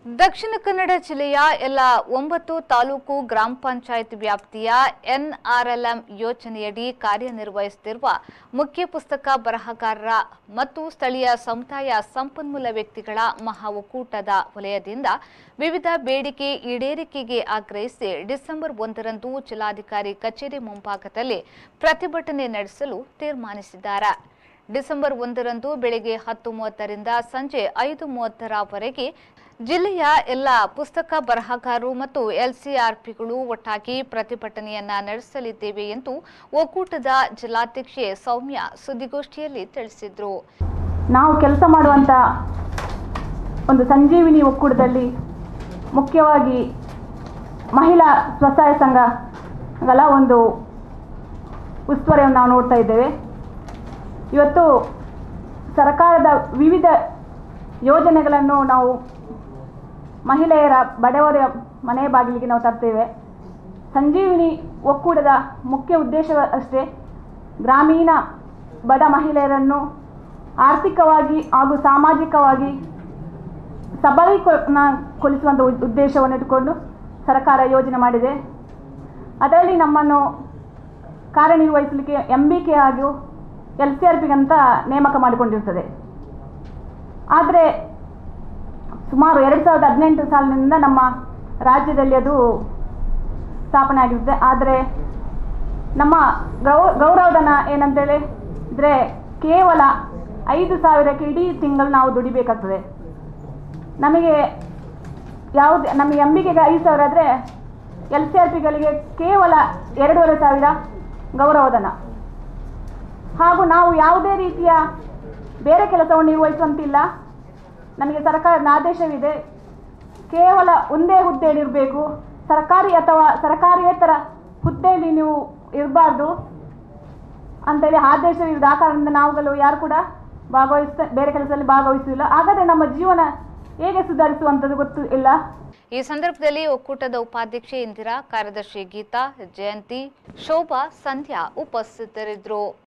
ದಕ್ಷಿಣ ಕನ್ನಡ ಜಿಲ್ಲೆಯ ಎಲ್ಲ ಒಂಬತ್ತು ತಾಲೂಕು ಗ್ರಾಮ ಪಂಚಾಯತ್ ವ್ಯಾಪ್ತಿಯ ಎನ್ಆರ್ಎಲ್ಎಂ ಯೋಜನೆಯಡಿ ಕಾರ್ಯನಿರ್ವಹಿಸುತ್ತಿರುವ ಮುಖ್ಯ ಪುಸ್ತಕ ಬರಹಗಾರರ ಮತ್ತು ಸ್ಥಳೀಯ ಸಮುದಾಯ ಸಂಪನ್ಮೂಲ ವ್ಯಕ್ತಿಗಳ ಮಹಾ ಒಕ್ಕೂಟದ ವಲಯದಿಂದ ವಿವಿಧ ಬೇಡಿಕೆ ಈಡೇರಿಕೆಗೆ ಆಗ್ರಹಿಸಿ ಡಿಸೆಂಬರ್ ಒಂದರಂದು ಜಿಲ್ಲಾಧಿಕಾರಿ ಕಚೇರಿ ಮುಂಭಾಗದಲ್ಲಿ ಪ್ರತಿಭಟನೆ ನಡೆಸಲು ತೀರ್ಮಾನಿಸಿದ್ದಾರೆ ಡಿಸೆಂಬರ್ ಒಂದರಂದು ಬೆಳಗ್ಗೆ ಹತ್ತು ಮೂವತ್ತರಿಂದ ಸಂಜೆ ಐದು ಮೂವತ್ತರವರೆಗೆ ಜಿಲ್ಲೆಯ ಎಲ್ಲ ಪುಸ್ತಕ ಬರಹಗಾರರು ಮತ್ತು ಎಲ್ಸಿಆರ್ಪಿಗಳು ಒಟ್ಟಾಗಿ ಪ್ರತಿಭಟನೆಯನ್ನ ನಡೆಸಲಿದ್ದೇವೆ ಎಂದು ಒಕ್ಕೂಟದ ಜಿಲ್ಲಾಧ್ಯಕ್ಷೆ ಸೌಮ್ಯ ಸುದ್ದಿಗೋಷ್ಠಿಯಲ್ಲಿ ತಿಳಿಸಿದರು ನಾವು ಕೆಲಸ ಮಾಡುವಂಥ ಒಂದು ಸಂಜೀವಿನಿ ಒಕ್ಕೂಟದಲ್ಲಿ ಮುಖ್ಯವಾಗಿ ಮಹಿಳಾ ಸ್ವಸಹಾಯ ಸಂಘಗಳ ಒಂದು ಉಸ್ತುವಾರಿಯನ್ನು ನಾವು ನೋಡ್ತಾ ಇದ್ದೇವೆ ಇವತ್ತು ಸರ್ಕಾರದ ವಿವಿಧ ಯೋಜನೆಗಳನ್ನು ನಾವು ಮಹಿಳೆಯರ ಬಡವರ ಮನೆ ಬಾಗಿಲಿಗೆ ನಾವು ತರ್ತೇವೆ ಸಂಜೀವಿನಿ ಒಕ್ಕೂಟದ ಮುಖ್ಯ ಉದ್ದೇಶ ಅಷ್ಟೇ ಗ್ರಾಮೀಣ ಬಡ ಮಹಿಳೆಯರನ್ನು ಆರ್ಥಿಕವಾಗಿ ಹಾಗೂ ಸಾಮಾಜಿಕವಾಗಿ ಸಬಲೀಕರಣಗೊಳಿಸುವಂಥ ಉದ್- ಉದ್ದೇಶವನ್ನು ಇಟ್ಟುಕೊಂಡು ಸರ್ಕಾರ ಯೋಜನೆ ಮಾಡಿದೆ ಅದರಲ್ಲಿ ನಮ್ಮನ್ನು ಕಾರ್ಯನಿರ್ವಹಿಸಲಿಕ್ಕೆ ಎಂ ಬಿ ಕೆ ಹಾಗೂ ಎಲ್ ಸಿ ಆರ್ ಪಿಗಂತ ನೇಮಕ ಮಾಡಿಕೊಂಡಿರ್ತದೆ ಆದರೆ ಸುಮಾರು ಎರಡು ಸಾವಿರದ ಹದಿನೆಂಟು ಸಾಲಿನಿಂದ ನಮ್ಮ ರಾಜ್ಯದಲ್ಲಿ ಅದು ಸ್ಥಾಪನೆ ಆಗಿರುತ್ತೆ ಆದರೆ ನಮ್ಮ ಗೌ ಗೌರವಧನ ಏನಂತೇಳಿ ಇದ್ರೆ ಕೇವಲ ಐದು ಸಾವಿರಕ್ಕೆ ಇಡೀ ತಿಂಗಳು ನಾವು ದುಡಿಬೇಕಾಗ್ತದೆ ನಮಗೆ ಯಾವುದು ನಮಗೆ ಎಂ ಬಿಗೆ ಐದು ಸಾವಿರ ಆದರೆ ಎಲ್ ಸಿ ಆರ್ ಪಿಗಳಿಗೆ ಕೇವಲ ಎರಡೂವರೆ ಸಾವಿರ ಗೌರವಧನ ಹಾಗೂ ನಾವು ಯಾವುದೇ ರೀತಿಯ ಬೇರೆ ಕೆಲಸವನ್ನು ನಿರ್ವಹಿಸುವಂತಿಲ್ಲ ನಮಗೆ ಸರ್ಕಾರದ ಆದೇಶವಿದೆ ಕೇವಲ ಒಂದೇ ಹುದ್ದೆಯಲ್ಲಿರಬೇಕು ಸರ್ಕಾರಿ ಅಥವಾ ಸರ್ಕಾರಿಯೇತರ ಹುದ್ದೆಯಲ್ಲಿ ನೀವು ಇರಬಾರ್ದು ಅಂತೇಳಿ ಆದೇಶವಿದೆ ಆ ಕಾರಣದಿಂದ ನಾವುಗಳು ಯಾರು ಕೂಡ ಭಾಗವಹಿಸ್ತಾ ಬೇರೆ ಕೆಲಸದಲ್ಲಿ ಭಾಗವಹಿಸುವುದಿಲ್ಲ ಹಾಗಾದರೆ ನಮ್ಮ ಜೀವನ ಹೇಗೆ ಸುಧಾರಿಸುವಂಥದ್ದು ಗೊತ್ತು ಇಲ್ಲ ಈ ಸಂದರ್ಭದಲ್ಲಿ ಒಕ್ಕೂಟದ ಉಪಾಧ್ಯಕ್ಷೆ ಇಂದಿರಾ ಕಾರ್ಯದರ್ಶಿ ಗೀತಾ ಜಯಂತಿ ಶೋಭಾ ಸಂಧ್ಯಾ ಉಪಸ್ಥಿತರಿದ್ದರು